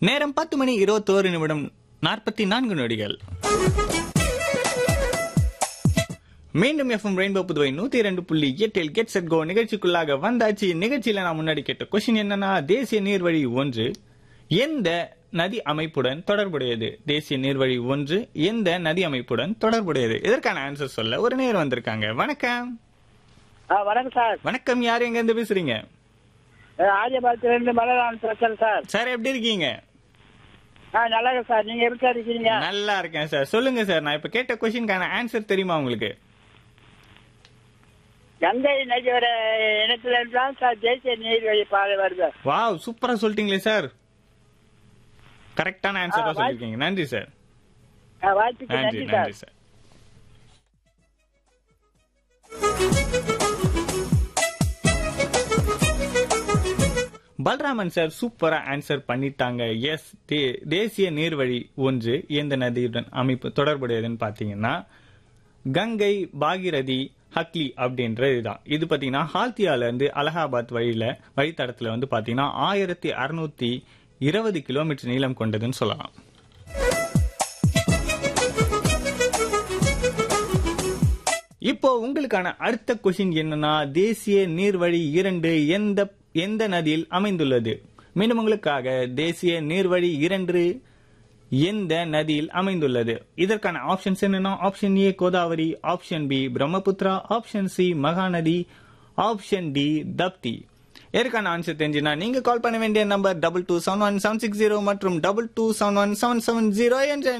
நேரம் பத்து மணி இருபத்தோரு நிமிடம் நாற்பத்தி நான்கு நொடிகள் மீண்டும் எஃப்எம் ரெயின்போ புதுவை நூத்தி இரண்டு புள்ளி எட்டில் கெட் செட் கோ நிகழ்ச்சிக்குள்ளாக வந்தாச்சு நிகழ்ச்சியில நான் முன்னாடி கேட்ட கொஸ்டின் என்னன்னா தேசிய நீர்வழி ஒன்று எந்த நதி அமைப்புடன் தொடர்புடையது தேசிய நீர்வழி ஒன்று எந்த நதி அமைப்புடன் தொடர்புடையது இதற்கான ஆன்சர் சொல்ல ஒரு நேர் வந்திருக்காங்க வணக்கம் ஆ வணக்கம் சார் வணக்கம் யார் எங்க இருந்து பேசுறீங்க ஆஜபாத்துல இருந்து மலரான் பேசுறேன் சார் சார் எப்படி இருக்கீங்க ஆ நல்லா இருக்கேன் சார் நீங்க எப்படி சார் இருக்கீங்க நல்லா இருக்கேன் சார் சொல்லுங்க சார் நான் இப்ப கேட்ட கொஸ்டினுக்கான ஆன்சர் தெரியுமா உங்களுக்கு கங்கை நதியோட இனத்துல தான் சார் தேசிய நீர்வழி பாதை வருது வாவ் சூப்பரா சொல்லிட்டீங்களே சார் கரெக்டான ஆன்சர் ஆ, தான் சொல்லிருக்கீங்க நன்றி சார் ஆ, வாய்ப்புக்கு நன்றி நன்றி சார் நன்றி சார் பல்ராமன் சார் சூப்பரா ஆன்சர் பண்ணிட்டாங்க எஸ் தேசிய நீர்வழி ஒன்று எந்த நதியுடன் அமைப்பு தொடர்புடையதுன்னு பாத்தீங்கன்னா கங்கை பாகிரதி ஹக்லி அப்படின்ற இதுதான் இது பாத்தீங்கன்னா ஹால்தியால இருந்து அலகாபாத் வழியில வழித்தடத்துல வந்து பாத்தீங்கன்னா ஆயிரத்தி அறுநூத்தி இருபது கிலோமீட்டர் நீளம் கொண்டதுன்னு சொல்லலாம் இப்போ உங்களுக்கான அடுத்த கொஷின் என்னன்னா தேசிய நீர்வழி இரண்டு எந்த எந்த நதியில் அமைந்துள்ளது மீண்டும் உங்களுக்காக தேசிய நீர்வழி இரண்டு எந்த நதியில் அமைந்துள்ளது இதற்கான ஆப்ஷன்ஸ் என்னன்னா option A Godavari option B Brahmaputra option C Mahanadi option D Tapti இதற்கான ஆன்சர் தெரிஞ்சுனா நீங்க கால் பண்ண வேண்டிய number double two seven one seven six zero மற்றும் double two seven one seven seven zero என்ற